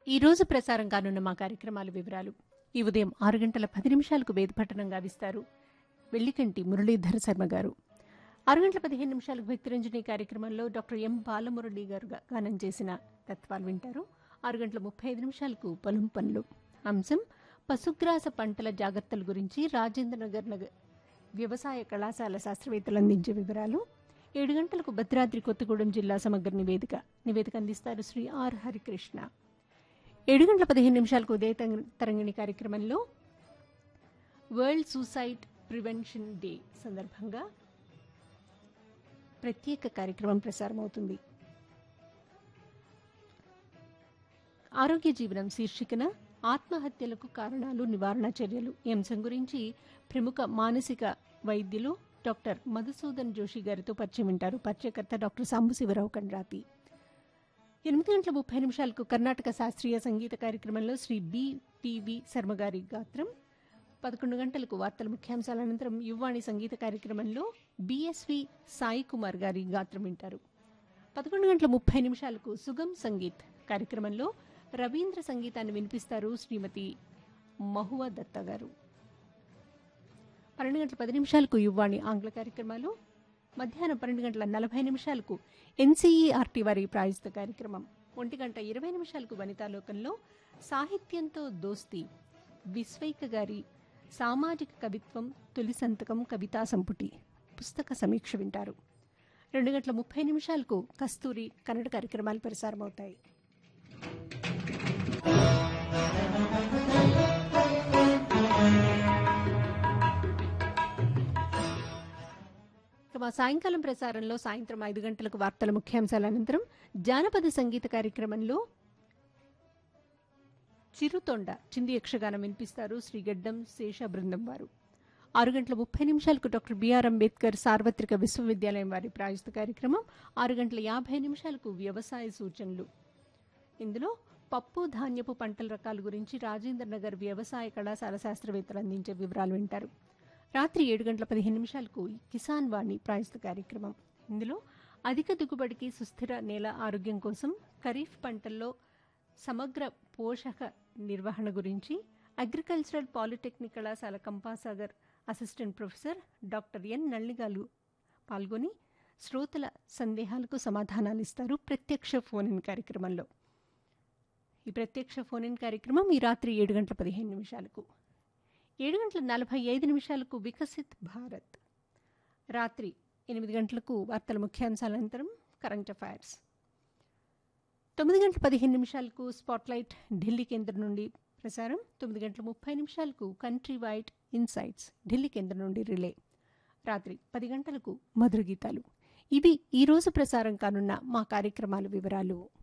ఈ రోజు ప్రసారం కానున్న మా కార్యక్రమాల వివరాలు ఈ ఉదయం ఆరు గంటల పది నిమిషాలకు వేదపట్టణం గావిస్తారు వెల్లికంటి మురళీధర్ శర్మ గారు ఆరు గంటల పదిహేను నిమిషాలకు భక్తిరంజని కార్యక్రమంలో డాక్టర్ ఎం బాలమురళి గారు గా- గానం చేసిన తత్వాలు వింటారు ఆరు గంటల ముప్పై ఐదు నిమిషాలకు పొలం పనులు అంశం పశుగ్రాస పంటల జాగ్రత్తల గురించి రాజేంద్రనగర్ నగర్ వ్యవసాయ కళాశాల శాస్త్రవేత్తలు అందించే వివరాలు ఏడు గంటలకు భద్రాద్రి కొత్తగూడెం జిల్లా సమగ్ర నివేదిక నివేదిక అందిస్తారు శ్రీ ఆర్ హరికృష్ణ ఏడు గంటల పదిహేను నిమిషాలకు ఉదయ తంగ- తరంగిణి కార్యక్రమంలో వరల్డ్ సూసైడ్ ప్రివెన్షన్ డే సందర్భంగా ప్రత్యేక కార్యక్రమం ప్రసారమవుతుంది ఆరోగ్య జీవనం శీర్షికన ఆత్మహత్యలకు కారణాలు నివారణ చర్యలు ఈ అంశం గురించి ప్రముఖ మానసిక వైద్యులు డాక్టర్ మధుసూదన్ జోషి గారితో పరిచయం వింటారు పరిచయకర్త డాక్టర్ సాంబశివరావు కండ్రాతి ఎనిమిది గంటల ముప్పై నిమిషాలకు కర్ణాటక శాస్త్రీయ సంగీత కార్యక్రమంలో శ్రీ బిపివి శర్మ గారి గాత్రం పదకొండు గంటలకు వార్తల ముఖ్యాంశాల అనంతరం యువ్వాణి సంగీత కార్యక్రమంలో బిఎస్వి సాయి కుమార్ గారి గాత్రం వింటారు పదకొండు గంటల ముప్పై నిమిషాలకు సుగం సంగీత్ కార్యక్రమంలో రవీంద్ర సంగీతాన్ని వినిపిస్తారు శ్రీమతి మహువా దత్తా గారు పన్నెండు గంటల పది నిమిషాలకు యువ్వాణి ఆంగ్ల కార్యక్రమాలు మధ్యాహ్నం పన్నెండు గంటల నలభై నిమిషాలకు ఎన్సీఈఆర్టీ వారి ప్రాయుస్త కార్యక్రమం ఒంటి గంట ఇరవై నిమిషాలకు వనితాలోకంలో సాహిత్యంతో దోస్తి విశ్వైక గారి సామాజిక కవిత్వం తొలి సంతకం కవితా సంపుటి పుస్తక సమీక్ష వింటారు రెండు గంటల ముప్పై నిమిషాలకు కస్తూరి కన్నడ కార్యక్రమాలు ప్రసారమవుతాయి ఇక మా సాయంకాలం ప్రసారంలో సాయంత్రం ఐదు గంటలకు వార్తల ముఖ్యాంశాల అనంతరం జానపద సంగీత కార్యక్రమంలో చిరుతొండ చింది యక్షగానం వినిపిస్తారు శ్రీ గడ్డం శేష బృందం వారు ఆరు గంటల ముప్పై నిమిషాలకు డాక్టర్ బిఆర్ అంబేద్కర్ సార్వత్రిక విశ్వవిద్యాలయం వారి ప్రాయుస్త కార్యక్రమం ఆరు గంటల యాభై నిమిషాలకు వ్యవసాయ సూచనలు ఇందులో పప్పు ధాన్యపు పంటల రకాల గురించి రాజేంద్ర నగర్ వ్యవసాయ కళాశాల శాస్త్రవేత్తలు అందించే వివరాలు వింటారు రాత్రి ఏడు గంటల పదిహేను నిమిషాలకు కిసాన్ వాణి ప్రాయస్త కార్యక్రమం ఇందులో అధిక దిగుబడికి సుస్థిర నేల ఆరోగ్యం కోసం ఖరీఫ్ పంటల్లో సమగ్ర పోషక నిర్వహణ గురించి అగ్రికల్చరల్ పాలిటెక్నిక్ కళాశాల Kampasagar assistant professor doctor N Nalligalu పాల్గొని శ్రోతల సందేహాలకు సమాధానాలు ఇస్తారు ప్రత్యక్ష ఫోన్ ఇన్ కార్యక్రమంలో ఈ ప్రత్యక్ష ఫోన్ ఇన్ కార్యక్రమం ఈ రాత్రి ఏడు గంటల పదిహేను నిమిషాలకు ఏడు గంటల నలభై ఐదు నిమిషాలకు వికసిత్ భారత్ రాత్రి ఎనిమిది గంటలకు వార్తల ముఖ్యాంశాల అనంతరం కరెంట్ అఫైర్స్ తొమ్మిది గంటల పదిహేను నిమిషాలకు స్పాట్లైట్ ఢిల్లీ కేంద్రం నుండి ప్రసారం తొమ్మిది గంటల ముప్పై నిమిషాలకు కంట్రీ వైడ్ ఇన్సైట్స్ ఢిల్లీ కేంద్రం నుండి రిలే రాత్రి పది గంటలకు మధుర గీతాలు ఇవి ఈరోజు ప్రసారం కానున్న మా కార్యక్రమాల వివరాలు